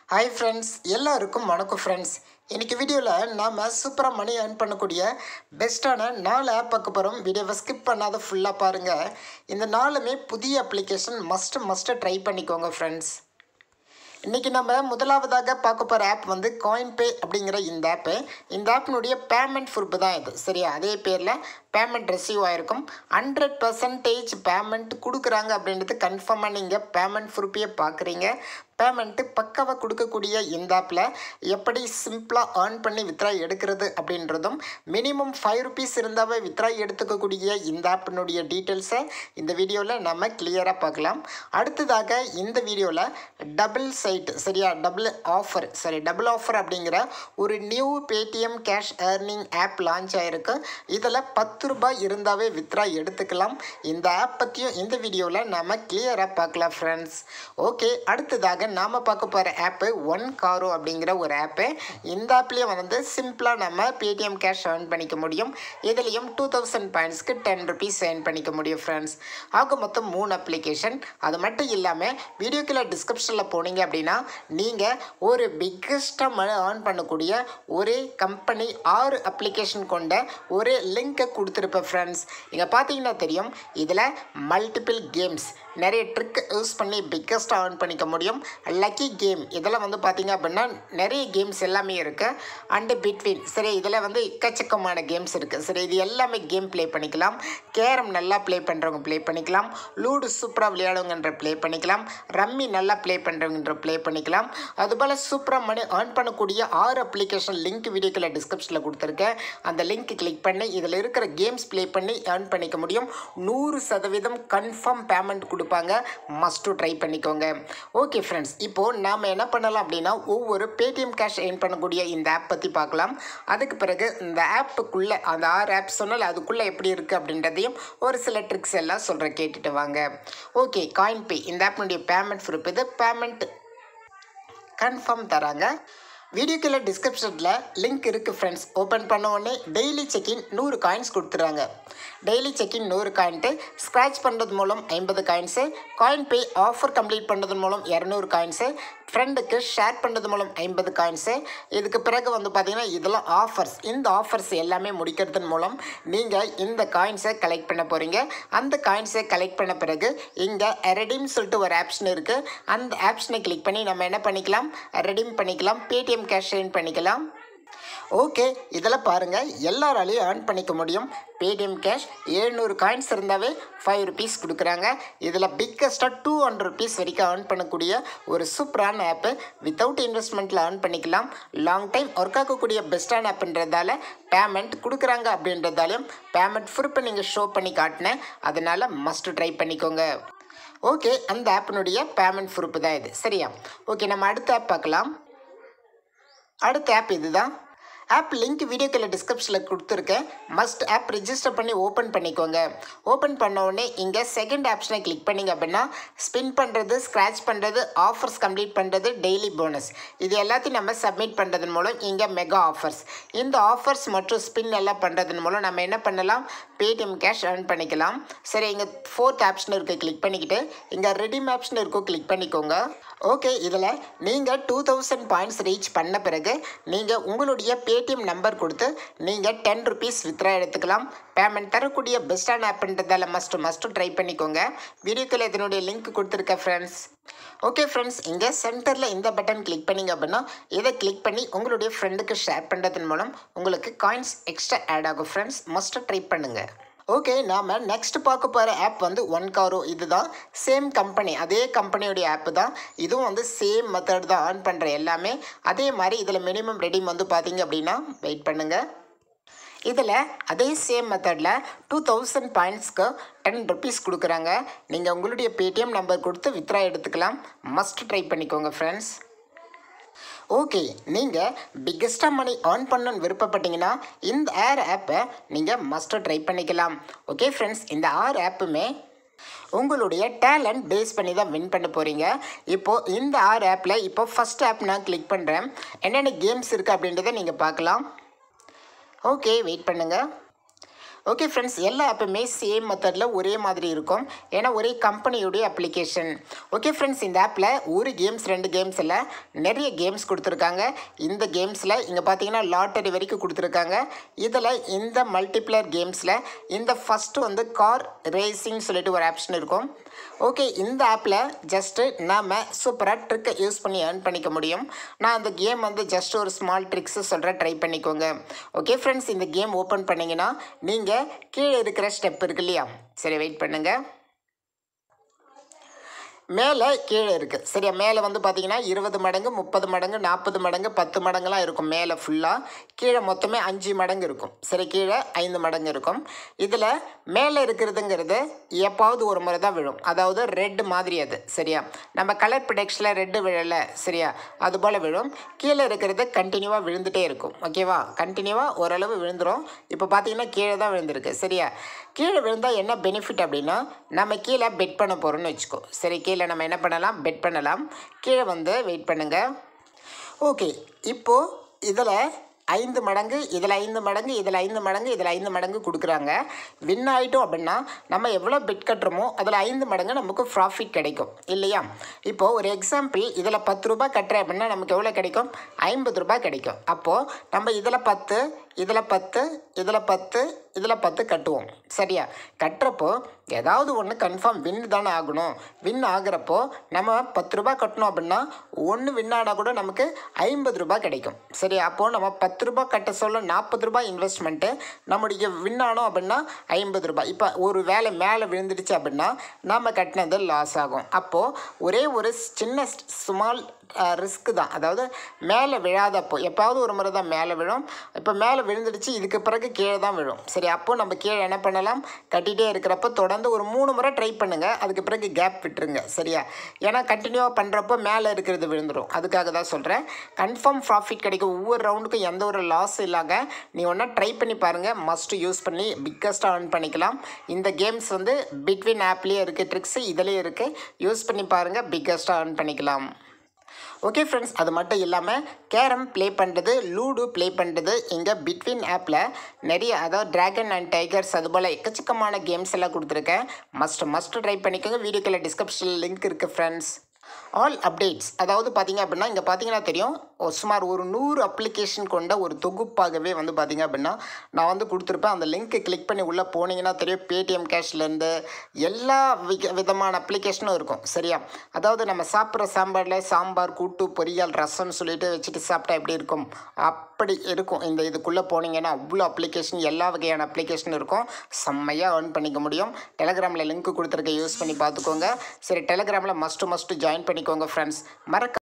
hi friends எல்லாருக்கும் வணக்கம் friends இன்னைக்கு வீடியோவில் நாம் சூப்பராக மணி ஏர்ன் பண்ணக்கூடிய பெஸ்ட்டான நாலு ஆப் பார்க்க போகிறோம் வீடியோவை ஸ்கிப் பண்ணாத ஃபுல்லாக பாருங்கள் இந்த நாலுமே புதிய அப்ளிகேஷன் மஸ்ட்டு மஸ்ட்டு ட்ரை பண்ணிக்கோங்க ஃப்ரெண்ட்ஸ் இன்றைக்கி நம்ம முதலாவதாக பார்க்க போகிற ஆப் வந்து காயின் பே அப்படிங்கிற இந்த ஆப்பு இந்த ஆப்பினுடைய பேமெண்ட் ப்ரூஃப் தான் இது சரியா அதே பேரில் பேமெண்ட் ரிசீவ் ஆகிருக்கும் ஹண்ட்ரட் பர்சன்டேஜ் பேமெண்ட் கொடுக்குறாங்க அப்படின்றது கன்ஃபார்மாக நீங்கள் பேமெண்ட் ப்ரூஃபையே பார்க்குறீங்க பேமெண்ட்டு பக்காவாக கொடுக்கக்கூடிய இந்த ஆப்பில் எப்படி சிம்பிளாக ஏர்ன் பண்ணி வித்ரா எடுக்கிறது அப்படின்றதும் மினிமம் ஃபைவ் ருபீஸ் இருந்தாவே வித்ரா எடுத்துக்கக்கூடிய இந்த ஆப்பினுடைய டீட்டெயில்ஸை இந்த வீடியோவில் நம்ம கிளியராக பார்க்கலாம் அடுத்ததாக இந்த வீடியோவில் டபுள் சைட் சரியா டபுள் ஆஃபர் சரி டபுள் ஆஃபர் அப்படிங்கிற ஒரு new Paytm cash earning app launch ஆகிருக்கு இதில் பத்து ரூபாய் இருந்தாவே வித்ரா எடுத்துக்கலாம் இந்த ஆப் பற்றியும் இந்த வீடியோவில் நாம் கிளியராக பார்க்கலாம் ஃப்ரெண்ட்ஸ் ஓகே அடுத்ததாக நாம் பார்க்க போகிற ஆப்பு ஒன் காரோ அப்படிங்கிற ஒரு ஆப்பு இந்த ஆப்லேயும் வந்து சிம்பிளாக நம்ம பேடிஎம் கேஷ் ஏர்ன் பண்ணிக்க முடியும் இதுலேயும் டூ தௌசண்ட் பாயிண்ட்ஸ்க்கு டென் ருபீஸ் ஏர்ன் பண்ணிக்க முடியும் ஃப்ரெண்ட்ஸ் ஆக மொத்தம் மூணு அப்ளிகேஷன் அது மட்டும் இல்லாமல் வீடியோக்குள்ள டிஸ்கிரிப்ஷனில் போனீங்க அப்படின்னா நீங்கள் ஒரு பிக்கஸ்ட்டாக மணி ஏர்ன் பண்ணக்கூடிய ஒரே கம்பெனி ஆறு அப்ளிகேஷன் கொண்ட ஒரு லிங்க்கை கொடுத்துருப்பேன் ஃப்ரெண்ட்ஸ் இங்கே பார்த்தீங்கன்னா தெரியும் இதில் மல்டிபிள் கேம்ஸ் நிறைய ட்ரிக் யூஸ் பண்ணி பிக்கஸ்ட்டாக ஏர்ன் பண்ணிக்க முடியும் லக்கி கேம் இதெல்லாம் வந்து பார்த்தீங்க அப்படின்னா நிறைய கேம்ஸ் எல்லாமே இருக்குது அண்டு பிட்வீன் சரி இதில் வந்து எக்கச்சக்கமான கேம்ஸ் இருக்குது சரி இது எல்லாமே கேம் ப்ளே பண்ணிக்கலாம் கேரம் நல்லா ப்ளே பண்ணுறவங்க ப்ளே பண்ணிக்கலாம் லூடு சூப்பராக விளையாடுவங்கன்ற ப்ளே பண்ணிக்கலாம் ரம்மி நல்லா ப்ளே பண்ணுறவங்கன்ற ப்ளே பண்ணிக்கலாம் அதுபோல் சூப்பராக மணி ஏர்ன் பண்ணக்கூடிய ஆறு அப்ளிகேஷன் லிங்க் வீடியோக்குள்ள டிஸ்கிரிப்ஷனில் கொடுத்துருக்கேன் அந்த லிங்க் கிளிக் பண்ணி இதில் இருக்கிற கேம்ஸ் ப்ளே பண்ணி ஏர்ன் பண்ணிக்க முடியும் நூறு சதவீதம் கன்ஃபார்ம் பேமெண்ட் கொடுப்பாங்க மஸ்ட்டு ட்ரை பண்ணிக்கோங்க ஓகே ஃப்ரெண்ட்ஸ் இப்போது நாம் என்ன பண்ணலாம் அப்படின்னா ஒவ்வொரு பேடிஎம் கேஷ் ஏர்ன் பண்ணக்கூடிய இந்த ஆப் பற்றி பார்க்கலாம் அதுக்கு பிறகு இந்த ஆப்புக்குள்ளே அந்த ஆறு ஆப் சொன்னால் அதுக்குள்ளே எப்படி இருக்குது அப்படின்றதையும் ஒரு சில ட்ரிக்ஸ் எல்லாம் சொல்கிறேன் கேட்டுட்டு வாங்க ஓகே காயின் பே இந்த ஆப்பினுடைய பேமெண்ட் ப்ரூஃப் இது பேமெண்ட் கன்ஃபார்ம் தராங்க வீடியோக்குள்ள டிஸ்கிரிப்ஷனில் லிங்க் இருக்குது ஃப்ரெண்ட்ஸ் ஓப்பன் பண்ண உடனே டெய்லி செக்கின் நூறு காயின்ஸ் கொடுத்துறாங்க டெய்லி செக்கின் நூறு காயின்ட்டு ஸ்க்ராட்ச் பண்ணுறது மூலம் ஐம்பது coins coin pay offer complete பண்ணுறது மூலம் இரநூறு காயின்ஸு ஃப்ரெண்டுக்கு ஷேர் பண்ணுறது மூலம் ஐம்பது காயின்ஸு இதுக்கு பிறகு வந்து பார்த்திங்கன்னா இதெல்லாம் ஆஃபர்ஸ் இந்த ஆஃபர்ஸ் எல்லாமே முடிக்கிறதன் மூலம் நீங்கள் இந்த காயின்ஸை கலெக்ட் பண்ண போகிறீங்க அந்த காயின்ஸை கலெக்ட் பண்ண பிறகு இங்கே ரெடீம் சொல்லிட்டு ஒரு ஆப்ஷன் இருக்குது அந்த ஆப்ஷனை கிளிக் பண்ணி நம்ம என்ன பண்ணிக்கலாம் ரெடீம் பண்ணிக்கலாம் பேடிஎம் கேஷ் ஏர்ன் பண்ணிக்கலாம் ஓகே இதில் பாருங்கள் எல்லாராலையும் ஏர்ன் பண்ணிக்க முடியும் பேடிஎம் கேஷ் எழுநூறு காயின்ஸ் இருந்தாவே ஃபைவ் ருபீஸ் கொடுக்குறாங்க இதில் பிக்கஸ்ட்டாக டூ ஹண்ட்ரட் ருபீஸ் வரைக்கும் ஏர்ன் பண்ணக்கூடிய ஒரு சூப்பரான ஆப்பு வித்தவுட் இன்வெஸ்ட்மெண்ட்டில் ஏர்ன் பண்ணிக்கலாம் லாங் டைம் ஒர்க் ஆகக்கூடிய பெஸ்ட்டான ஆப்புன்றதால பேமெண்ட் கொடுக்குறாங்க அப்படின்றதாலையும் பேமெண்ட் ப்ரூஃபை நீங்கள் ஷோ பண்ணி காட்டினேன் அதனால் மஸ்ட் ட்ரை பண்ணிக்கோங்க ஓகே அந்த ஆப்பினுடைய பேமெண்ட் ப்ரூஃப் தான் இது சரியா ஓகே நம்ம அடுத்த ஆப் பார்க்கலாம் அடுத்த ஆப் இதுதான் ஆப் லிங்க் வீடியோக்கில் டிஸ்கிரிப்ஷனில் கொடுத்துருக்கேன் மஸ்ட் ஆப் ரிஜிஸ்டர் பண்ணி ஓப்பன் பண்ணிக்கோங்க ஓப்பன் பண்ண உடனே இங்கே செகண்ட் ஆப்ஷனை கிளிக் பண்ணிங்க அப்படின்னா ஸ்பின் பண்ணுறது ஸ்க்ராட்ச் பண்ணுறது ஆஃபர்ஸ் கம்ப்ளீட் பண்ணுறது டெய்லி போனஸ் இது எல்லாத்தையும் நம்ம சப்மிட் பண்ணுறதன் மூலம் இங்கே மெகா ஆஃபர்ஸ் இந்த ஆஃபர்ஸ் மற்றும் ஸ்பின் எல்லாம் பண்ணுறதன் மூலம் நம்ம என்ன பண்ணலாம் பேடிஎம் கேஷ் ஏர்ன் பண்ணிக்கலாம் சரி இங்கே ஃபோர்த் ஆப்ஷன் இருக்குது கிளிக் பண்ணிக்கிட்டு இங்கே ரெடிம் ஆப்ஷன் இருக்கும் கிளிக் பண்ணிக்கோங்க ஓகே இதில் நீங்கள் டூ தௌசண்ட் பாயிண்ட்ஸ் ரீச் பண்ண பிறகு நீங்கள் உங்களுடைய பேடிஎம் நம்பர் கொடுத்து நீங்கள் டென் ருபீஸ் வித்ரா எடுத்துக்கலாம் பேமெண்ட் தரக்கூடிய பெஸ்ட்டான ஆப்ன்றதால மஸ்ட்டு மஸ்ட்டு ட்ரை பண்ணிக்கோங்க வீடியோக்கில் இதனுடைய லிங்க் கொடுத்துருக்கேன் ஃப்ரெண்ட்ஸ் ஓகே ஃப்ரெண்ட்ஸ் இங்கே சென்டரில் இந்த பட்டன் கிளிக் பண்ணிங்க அப்படின்னா இதை கிளிக் பண்ணி உங்களுடைய ஃப்ரெண்டுக்கு ஷேர் பண்ணுறதன் மூலம் உங்களுக்கு காயின்ஸ் எக்ஸ்ட்ரா ஆட் ஆகும் ஃப்ரெண்ட்ஸ் மஸ்ட்டு ட்ரை பண்ணுங்கள் ஓகே நாம் நெக்ஸ்ட் பார்க்க போகிற ஆப் வந்து ஒன் காரோ இதுதான் சேம் கம்பெனி அதே கம்பெனியோடைய ஆப்பு தான் இதுவும் வந்து சேம் மெத்தட் தான் ஏர்ன் பண்ணுற எல்லாமே அதே மாதிரி இதில் மினிமம் ரெடிம் வந்து பார்த்தீங்க அப்படின்னா வெயிட் பண்ணுங்கள் இதில் அதே சேம் மெத்தடில் டூ தௌசண்ட் பாயிண்ட்ஸ்க்கு டென் ருபீஸ் கொடுக்குறாங்க நீங்கள் உங்களுடைய பேடிஎம் நம்பர் கொடுத்து வித்ரா எடுத்துக்கலாம் மஸ்ட் ட்ரை பண்ணிக்கோங்க ஃப்ரெண்ட்ஸ் ஓகே நீங்கள் பிக்கஸ்ட்டாக மணி ஏர்ன் பண்ணணும்னு விருப்பப்பட்டீங்கன்னா இந்த ஏர் ஆப்பை நீங்கள் மஸ்ட்டு ட்ரை பண்ணிக்கலாம் ஓகே ஃப்ரெண்ட்ஸ் இந்த ஆறு ஆப்புமே உங்களுடைய டேலண்ட் பேஸ் பண்ணி தான் வின் பண்ண போகிறீங்க இப்போது இந்த ஆறு ஆப்பில் இப்போ ஃபஸ்ட் ஆப் நான் கிளிக் பண்ணுறேன் என்னென்ன கேம்ஸ் இருக்குது அப்படின்றத நீங்கள் பார்க்கலாம் ஓகே வெயிட் பண்ணுங்கள் ஓகே ஃப்ரெண்ட்ஸ் எல்லா ஆப்புமே சேம் மெத்தடில் ஒரே மாதிரி இருக்கும் ஏன்னா ஒரே கம்பெனியுடைய அப்ளிகேஷன் ஓகே ஃப்ரெண்ட்ஸ் இந்த ஆப்பில் ஒரு கேம்ஸ் ரெண்டு கேம்ஸ் இல்லை நிறைய கேம்ஸ் கொடுத்துருக்காங்க இந்த கேம்ஸில் இங்கே பார்த்தீங்கன்னா லாட்டரி வரைக்கும் கொடுத்துருக்காங்க இதில் இந்த மல்டிப்ளர் கேம்ஸில் இந்த ஃபஸ்ட்டு வந்து கார் ரேசிங் சொல்லிட்டு ஒரு ஆப்ஷன் இருக்கும் ஓகே இந்த ஆப்பில் ஜஸ்ட்டு நாம் சூப்பராக ட்ரிக்கை யூஸ் பண்ணி ஏர்ன் பண்ணிக்க முடியும் நான் அந்த கேம் வந்து ஜஸ்ட் ஒரு ஸ்மால் ட்ரிக்ஸு சொல்கிறேன் ட்ரை பண்ணிக்கோங்க ஓகே ஃப்ரெண்ட்ஸ் இந்த கேம் ஓப்பன் பண்ணிங்கன்னா நீங்கள் கீழே இருக்கிற ஸ்டெப் இருக்கு இல்லையா சரி வெயிட் பண்ணுங்கள் மேலே கீழே இருக்குது சரியா மேலே வந்து பார்த்தீங்கன்னா இருபது மடங்கு முப்பது மடங்கு நாற்பது மடங்கு பத்து மடங்குலாம் இருக்கும் மேலே ஃபுல்லாக கீழே மொத்தமே அஞ்சு மடங்கு இருக்கும் சரி கீழே ஐந்து மடங்கு இருக்கும் இதில் மேலே இருக்கிறதுங்கிறது எப்பாவது ஒரு முறை தான் விழும் அதாவது ரெட் மாதிரி அது சரியா நம்ம கலர் ப்ரொடக்ஷனில் ரெட்டு விழலை சரியா அது போல் விழும் கீழே இருக்கிறது கண்டினியூவாக விழுந்துட்டே இருக்கும் ஓகேவா கண்டினியூவாக ஓரளவு விழுந்துடும் இப்போ பார்த்தீங்கன்னா கீழே தான் விழுந்திருக்கு சரியா கீழே விழுந்தால் என்ன பெனிஃபிட் அப்படின்னா நம்ம கீழே பெட் பண்ண போகிறோம்னு வச்சுக்கோ சரி கீழே நம்ம என்ன பண்ணலாம் பெட் பண்ணலாம் கீழே வந்து வெயிட் பண்ணுங்கள் ஓகே இப்போது இதில் ஐந்து மடங்கு இதில் ஐந்து மடங்கு இதில் ஐந்து மடங்கு இதில் ஐந்து மடங்கு கொடுக்குறாங்க வின் ஆகிட்டோம் அப்படின்னா நம்ம எவ்வளோ பெட் கட்டுறோமோ அதில் ஐந்து மடங்கு நமக்கு ப்ராஃபிட் கிடைக்கும் இல்லையா இப்போது ஒரு எக்ஸாம்பிள் இதில் பத்து ரூபாய் கட்டுறேன் அப்படின்னா நமக்கு எவ்வளோ கிடைக்கும் ஐம்பது ரூபாய் கிடைக்கும் அப்போது நம்ம இதில் பத்து இதில் பத்து இதில் பத்து இதில் பத்து கட்டுவோம் சரியா கட்டுறப்போ ஏதாவது ஒன்று கன்ஃபார்ம் வின் தானே ஆகணும் வின் ஆகுறப்போ நம்ம பத்து ரூபாய் கட்டணும் அப்படின்னா ஒன்று வின் ஆனால் கூட நமக்கு ஐம்பது ரூபாய் கிடைக்கும் சரி அப்போது நம்ம பத்து ரூபாய் கட்ட சொல்ல நாற்பது ரூபாய் இன்வெஸ்ட்மெண்ட்டு நம்முடைய வின் ஆனோம் அப்படின்னா ஐம்பது ரூபாய் இப்போ ஒரு வேலை மேலே விழுந்துடுச்சு அப்படின்னா நம்ம கட்டினது லாஸ் ஆகும் அப்போது ஒரே ஒரு சின்ன ஸ்மால் ரிஸ்க்கு தான் அதாவது மேலே விழாதப்போ எப்பாவது ஒரு முறை தான் மேலே விழும் இப்போ மேலே விழுந்துடுச்சு இதுக்கு பிறகு கீழே தான் விழும் சரி அப்போது நம்ம கீழே என்ன பண்ணலாம் கட்டிகிட்டே இருக்கிறப்ப தொடர்ந்து ஒரு மூணு முறை ட்ரை பண்ணுங்கள் அதுக்கு பிறகு கேப் விட்டுருங்க சரியா ஏன்னா கண்டினியூவாக பண்ணுறப்போ மேலே இருக்கிறது விழுந்துடும் அதுக்காக தான் சொல்கிறேன் கன்ஃபார்ம் ப்ராஃபிட் கிடைக்கும் ஒவ்வொரு ரவுண்டுக்கும் எந்த ஒரு லாஸ் இல்லாத நீ ஒன்றா ட்ரை பண்ணி பாருங்கள் மஸ்ட் யூஸ் பண்ணி பிக்கஸ்ட்டாக earn பண்ணிக்கலாம் இந்த கேம்ஸ் வந்து பிட்வீன் ஆப்லேயே இருக்குது ட்ரிக்ஸு இதுலேயே இருக்குது யூஸ் பண்ணி பாருங்கள் பிக்கஸ்ட்டாக earn பண்ணிக்கலாம் ஓகே ஃப்ரெண்ட்ஸ் அது மட்டும் இல்லாமல் கேரம் ப்ளே பண்ணுறது லூடு ப்ளே பண்ணுறது இங்கே பிட்வீன் ஆப்பில் நிறைய அதாவது ட்ராகன் அண்ட் டைகர்ஸ் அது போல் எக்கச்சக்கமான கேம்ஸ் எல்லாம் கொடுத்துருக்கேன் மஸ்ட் மஸ்ட் ட்ரை பண்ணிக்கோங்க வீடியோக்குள்ள டிஸ்கிரிப்ஷனில் லிங்க் இருக்குது ஃப்ரெண்ட்ஸ் ஆல் அப்டேட்ஸ் அதாவது பார்த்தீங்க அப்படின்னா இங்கே பார்த்தீங்கன்னா தெரியும் ஒரு சுமார் ஒரு நூறு அப்ளிகேஷன் கொண்ட ஒரு தொகுப்பாகவே வந்து பார்த்தீங்க அப்படின்னா நான் வந்து கொடுத்துருப்பேன் அந்த லிங்க்கை கிளிக் பண்ணி உள்ளே போனீங்கன்னா தெரியும் பேடிஎம் கேஷ்லேருந்து எல்லா விக விதமான அப்ளிகேஷனும் இருக்கும் சரியா அதாவது நம்ம சாப்பிட்ற சாம்பாரில் சாம்பார் கூட்டு பொரியல் ரசம்னு சொல்லிட்டு வச்சுட்டு சாப்பிட்டா எப்படி இருக்கும் அப்படி இருக்கும் இந்த இதுக்குள்ளே போனீங்கன்னா அவ்வளோ அப்ளிகேஷன் எல்லா வகையான அப்ளிகேஷன் இருக்கும் செம்மையாக earn பண்ணிக்க முடியும் டெலகிராமில் லிங்க் கொடுத்துருக்க யூஸ் பண்ணி பார்த்துக்கோங்க சரி டெலகிராமில் மஸ்ட்டு மஸ்ட்டு ஜாயின் பண்ணிக்கோங்க ஃப்ரெண்ட்ஸ் மறக்க